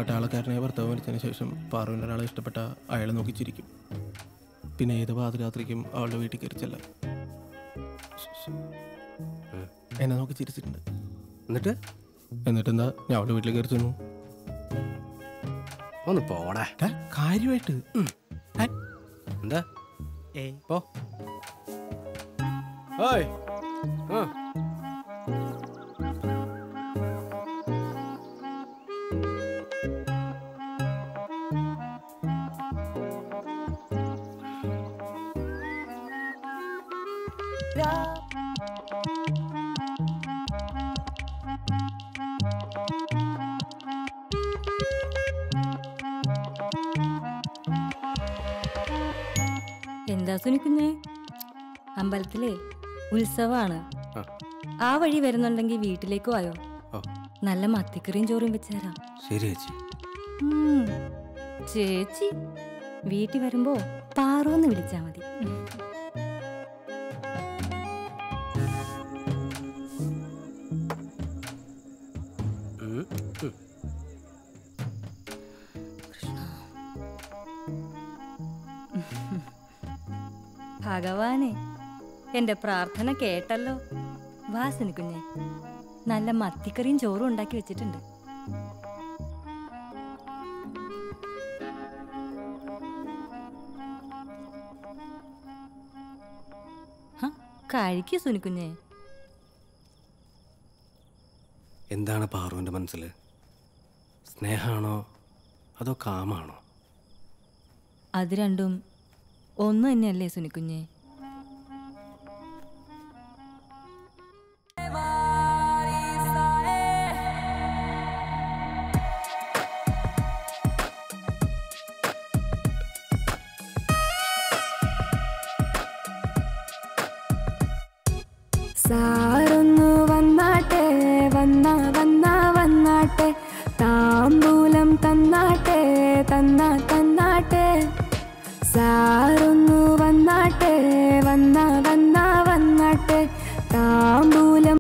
പട്ടാളക്കാരനെ ഭർത്താവ് മരിച്ചതിന് ശേഷം പാറുവിൻ്റെ ഒരാളെ ഇഷ്ടപ്പെട്ട അയാളെ നോക്കി ചിരിക്കും പിന്നെ ഏത് പാതിരാത്രിക്കും അവളുടെ വീട്ടിൽ കയറി ചെല്ലാം എന്നെ നോക്കി ചിരിച്ചിട്ടുണ്ട് എന്നിട്ട് എന്നിട്ടെന്താ ഞാൻ അവളുടെ വീട്ടിൽ കയറി ചെന്നു ഒന്ന് പോടാ ടാ, കാര്യമായിട്ട് ടാ, എന്താ ഏയ് പോ ഓയ് ആ എന്താ സുനിക്കുഞ്ഞെ അമ്പലത്തിലെ ഉത്സവമാണ് ആ. ആ വഴി വരുന്നുണ്ടെങ്കിൽ വീട്ടിലേക്ക് വായോ ഓ നല്ല മത്തിക്കറിയും ചോറും വെച്ച് തരാം ശരി ചേച്ചി ഉം. ചേച്ചി വീട്ടിൽ വരുമ്പോ പാറോന്ന് വിളിച്ചാ മതി ഉം, ഉം. ഭഗവാനെ എന്റെ പ്രാർത്ഥന കേട്ടല്ലോ വാ സുനിക്കുഞ്ഞെ നല്ല മത്തിക്കറിയും ചോറും ഉണ്ടാക്കി വെച്ചിട്ടുണ്ട് ഹ, കഴിക്കൂ സുനിക്കുഞ്ഞെ എന്താണ് പാറുവിൻ്റെ മനസ്സിൽ സ്നേഹമാണോ അതോ കാമാണോ അത് രണ്ടും ഒന്ന് തന്നെയല്ലേ സുനിക്കുഞ്ഞെ സാറൊന്നു വന്നാട്ടെ വന്ന വന്ന വന്നാട്ടെ താമ്പൂലം തന്നാട്ടെ തന്ന തന്നാട്ടെ സാറൊന്നു